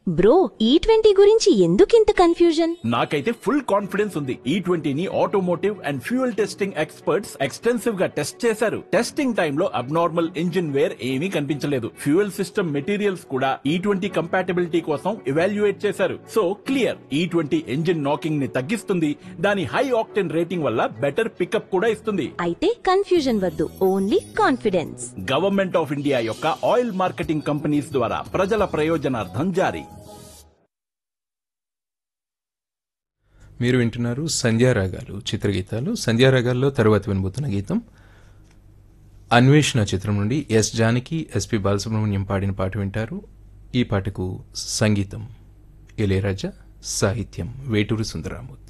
bro ఈ twenty గురించి ఎందుకింత కన్ఫ్యూజన్ నాకైతే ఫుల్ కాన్ఫిడెన్స్ ఉంది ఈ ట్వంటీని automotive and fuel testing experts extensive గా టెస్ట్ చేశారు టెస్టింగ్ టైమ్ లో అబ్నార్మల్ ఇంజిన్ వేర్ ఏమీ కనిపించలేదు ఫ్యూయల్ సిస్టమ్ మెటీరియల్స్ కూడా ఈ ట్వంటీ కంపాటబిలిటీ కోసం ఎవాల్యుయేట్ చేశారు so clear E twenty engine knocking ని తగ్గిస్తుంది దాని హై ఆక్టెన్ రేటింగ్ వల్ల బెటర్ పికప్ కూడా ఇస్తుంది అయితే కన్ఫ్యూజన్ వద్దు only confidence government of India యొక్క ఆయిల్ మార్కెటింగ్ కంపెనీస్ ద్వారా ప్రజల ప్రయోజనార్థం జారీ మీరు వింటున్నారు సంధ్యారాగాలు చిత్రగీతాలు సంధ్యారాగాల్లో తర్వాత వినబోతున్న గీతం అన్వేషణ చిత్రం నుండి ఎస్ జానకి ఎస్పి బాలసుబ్రహ్మణ్యం పాడిన పాట వింటారు ఈ పాటకు సంగీతం ఇళయరాజా సాహిత్యం వేటూరి సుందరామూర్తి